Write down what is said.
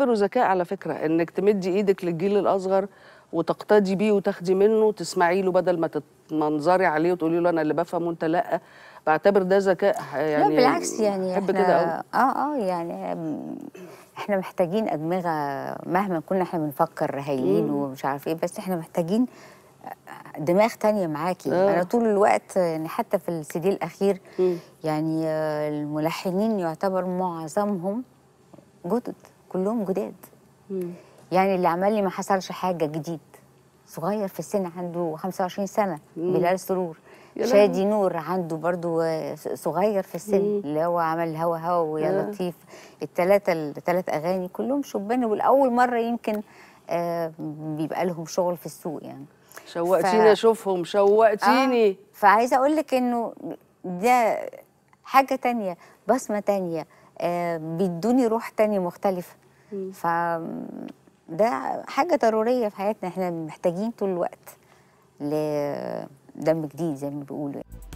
بيعتبروا ذكاء على فكره انك تمدي ايدك للجيل الاصغر وتقتدي بيه وتاخدي منه وتسمعي له بدل ما تتمنظري عليه وتقولي له انا اللي بفهم وانت لا بعتبر ده ذكاء يعني لا بالعكس يعني بحب احنا كده قوي اه اه يعني م- احنا محتاجين ادمغه مهما كنا احنا بنفكر هايلين ومش عارف ايه بس احنا محتاجين دماغ تانية معاكي آه. انا طول الوقت يعني حتى في السي دي الاخير مم. يعني آه، الملحنين يعتبر معظمهم جدد كلهم جداد مم. يعني اللي عمل لي ما حصلش حاجه جديد صغير في السن عنده 25 سنه بلال سرور يا شادي نور عنده برضو آه، صغير في السن مم. اللي هو عمل هوا هوا ويا آه. لطيف الثلاثه الثلاث اغاني كلهم شبان والاول مره يمكن آه، بيبقى لهم شغل في السوق يعني شوقتيني اشوفهم شوقتيني آه فعايزه اقول لك انه ده حاجه تانية بصمه تانية آه بيدوني روح تانية مختلفه ف ده حاجه ضروريه في حياتنا احنا محتاجين طول الوقت لدم جديد زي ما بيقولوا